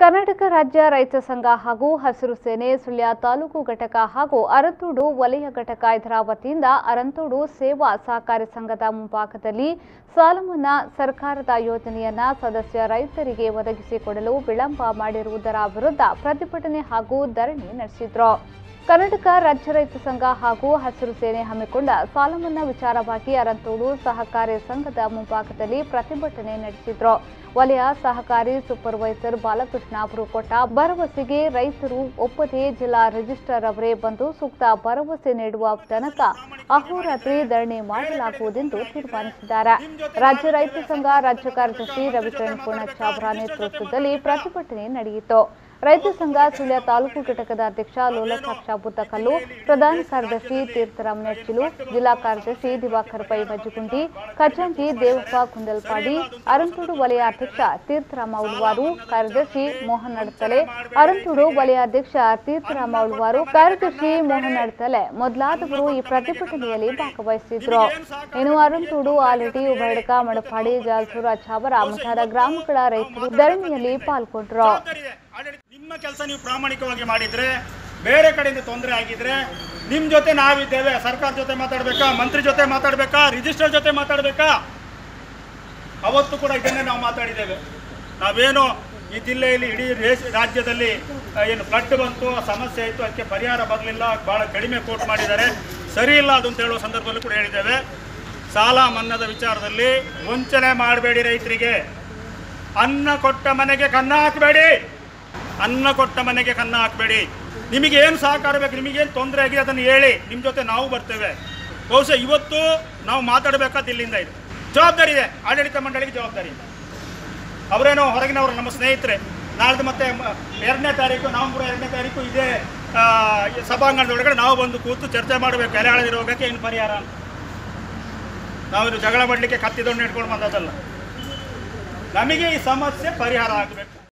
ಕರ್ನಾಟಕ ರಾಜ್ಯ ರೈತ ಸಂಘ ಹಾಗೂ ಹಸಿರು ಸೇನೆ ಸುಳ್ಯ ತಾಲೂಕು ಘಟಕ ಹಾಗೂ ಅರಂತೋಡು ವಲಯ ಘಟಕ ಇದರ ವತಿಯಿಂದ ಅರಂತೋಡು ಸೇವಾ ಸಹಕಾರಿ ಸಂಘದ ಮುಂಭಾಗದಲ್ಲಿ ಸಾಲ ಮನ್ನಾ ಸರ್ಕಾರದ ಯೋಜನೆಯನ್ನ ಸದಸ್ಯ ರೈತರಿಗೆ ಒದಗಿಸಿಕೊಡಲು ವಿಳಂಬ ಮಾಡಿರುವುದರ ವಿರುದ್ಧ ಪ್ರತಿಭಟನೆ ಹಾಗೂ ಧರಣಿ ನಡೆಸಿದ್ರು ಕರ್ನಾಟಕ ರಾಜ್ಯ ರೈತ ಸಂಘ ಹಾಗೂ ಹಸಿರು ಸೇನೆ ಹಮ್ಮಿಕೊಂಡ ಸಾಲ ಮನ್ನಾ ವಿಚಾರವಾಗಿ ಅರಂತೋಡು ಸಹಕಾರಿ ಸಂಘದ ಮುಂಭಾಗದಲ್ಲಿ ಪ್ರತಿಭಟನೆ ನಡೆಸಿದ್ರು ವಲಯ ಸಹಕಾರಿ ಸೂಪರ್ವೈಸರ್ ಬಾಲಕೃಷ್ಣ ಅವರು ಕೊಟ್ಟ ಭರವಸೆಗೆ ರೈತರು ಒಪ್ಪದೆ ಜಿಲ್ಲಾ ರಿಜಿಸ್ಟ್ರಾರ್ ಅವರೇ ಬಂದು ಸೂಕ್ತ ಭರವಸೆ ನೀಡುವ ತನಕ ಅಹೋರಾತ್ರಿ ಧರಣಿ ಮಾಡಲಾಗುವುದೆಂದು ತೀರ್ಮಾನಿಸಿದ್ದಾರೆ ರಾಜ್ಯ ರೈತ ಸಂಘ ರಾಜ್ಯ ಕಾರ್ಯದರ್ಶಿ ರವಿಕಿರಣ್ ಪೂರ್ಣಚ್ಚ ಅವರ ನೇತೃತ್ವದಲ್ಲಿ ಪ್ರತಿಭಟನೆ ನಡೆಯಿತು ರೈತ ಸಂಘ ಸುಳ್ಯ ತಾಲೂಕು ಘಟಕದ ಅಧ್ಯಕ್ಷ ಲೋಲಸಾಕ್ಷ ಬುದ್ದಕಲ್ಲು ಪ್ರಧಾನ ಕಾರ್ಯದರ್ಶಿ ತೀರ್ಥರಾಮ್ ನೆಚ್ಚಿಲು ಜಿಲ್ಲಾ ಕಾರ್ಯದರ್ಶಿ ದಿವಾಕರ್ ಪೈ ಮಜ್ಜುಗುಂಡಿ ಖಜಾಂಚಿ ದೇವಪ್ಪ ಕುಂದಲ್ಪಾಡಿ ಅರಂತೂಡು ವಲಯ ಅಧ್ಯಕ್ಷ ತೀರ್ಥರಾಮ ಉಳ್ವಾರು ಕಾರ್ಯದರ್ಶಿ ಮೋಹನ್ ನಡತಲೆ ಅರಂತೂಡು ವಲಯಾಧ್ಯಕ್ಷ ತೀರ್ಥರಾಮ ಉಳ್ವಾರು ಕಾರ್ಯದರ್ಶಿ ಮೋಹನ್ ನಡತಲೆ ಮೊದಲಾದವರು ಈ ಪ್ರತಿಭಟನೆಯಲ್ಲಿ ಭಾಗವಹಿಸಿದ್ರು ಇನ್ನು ಅರಂತೂಡು ಆಲಟಿ ಉಬರಡ್ಕ ಮಡಪಾಡಿ ಜಾಲ್ಸೂರು ಅಚಾವರ ಮುಂತಾದ ಗ್ರಾಮಗಳ ರೈತರು ಧರಣಿಯಲ್ಲಿ ಪಾಲ್ಗೊಂಡ್ರು ಜವಾಬ್ದಾರಿ ಇದೆ. ಆಡಳಿತ- ನಿಮ್ಮ ಕೆಲಸ ನೀವು ಪ್ರಾಮಾಣಿಕವಾಗಿ ಮಾಡಿದ್ರೆ ಬೇರೆ ಕಡೆಯಿಂದ ತೊಂದರೆ ಆಗಿದ್ರೆ ನಿಮ್ ಜೊತೆ ನಾವಿದ್ದೇವೆ ಸರ್ಕಾರ ಜೊತೆ ಮಾತಾಡ್ಬೇಕಾ ಮಂತ್ರಿ ಜೊತೆ ಮಾತಾಡ್ಬೇಕಾ ರಿಜಿಸ್ಟರ್ ಜೊತೆ ಮಾತಾಡ್ಬೇಕಾ ಅವತ್ತು ಕೂಡ ಇದನ್ನೇ ನಾವು ಮಾತಾಡಿದ್ದೇವೆ ನಾವೇನು ಈ ಜಿಲ್ಲೆಯಲ್ಲಿ ಇಡೀ ದೇಶ ರಾಜ್ಯದಲ್ಲಿ ಆ, ಏನು ಫ್ಲಡ್ ಬಂತು ಸಮಸ್ಯೆ ಇತ್ತು ಅದಕ್ಕೆ ಪರಿಹಾರ ಬರಲಿಲ್ಲ ಭಾಳ ಕಡಿಮೆ ಕೋಟ್ ಮಾಡಿದ್ದಾರೆ ಸರಿ ಇಲ್ಲ ಅದು ಅಂತ ಹೇಳುವ ಸಂದರ್ಭದಲ್ಲೂ ಕೂಡ ಹೇಳಿದ್ದೇವೆ ಸಾಲ ಮನ್ನಾದ ವಿಚಾರದಲ್ಲಿ ವಂಚನೆ ಮಾಡಬೇಡಿ ರೈತರಿಗೆ ಅನ್ನ ಕೊಟ್ಟ ಮನೆಗೆ ಕನ್ನ ಹಾಕಬೇಡಿ ಅನ್ನ ಕೊಟ್ಟ ಮನೆಗೆ ಕನ್ನ ಹಾಕಬೇಡಿ ನಿಮಗೆ ಏನು ಸಹಕಾರ ಬೇಕು ನಿಮಗೇನು ತೊಂದರೆ ಆಗಿದೆ ಅದನ್ನು ಹೇಳಿ ನಿಮ್ಮ ಜೊತೆ ನಾವು ಬರ್ತೇವೆ ಬಹುಶಃ ಇವತ್ತು ನಾವು ಮಾತಾಡಬೇಕಾದ ಇಲ್ಲಿಂದ ಇದೆ ಜವಾಬ್ದಾರಿ ಇದೆ ಆಡಳಿತ ಮಂಡಳಿಗೆ ಜವಾಬ್ದಾರಿ ಇದೆ ಅವರೇನೋ ಹೊರಗಿನವರು ನಮ್ಮ ಸ್ನೇಹಿತರೆ ನಾಳ್ದು ಮತ್ತೆ ಮ- ಎರಡನೇ ತಾರೀಕು ನವೆಂಬರ್ ಎರಡನೇ ತಾರೀಕು ಇದೇ ಆ, ಈ ಸಭಾಂಗಣದೊಳಗಡೆ ನಾವು ಬಂದು ಕೂತು ಚರ್ಚೆ ಮಾಡಬೇಕು ಎಲೆಯಾಳದಿ ರೋಗಕ್ಕೆ ಏನು ಪರಿಹಾರ ಅಂತ ನಾವಿದು ಜಗಳ ಮಾಡಲಿಕ್ಕೆ ಕತ್ತಿದೊಂಡು ಇಟ್ಕೊಂಡು ಬಂದದಲ್ಲ ನಮಗೆ ಈ ಸಮಸ್ಯೆ ಪರಿಹಾರ ಆಗಬೇಕು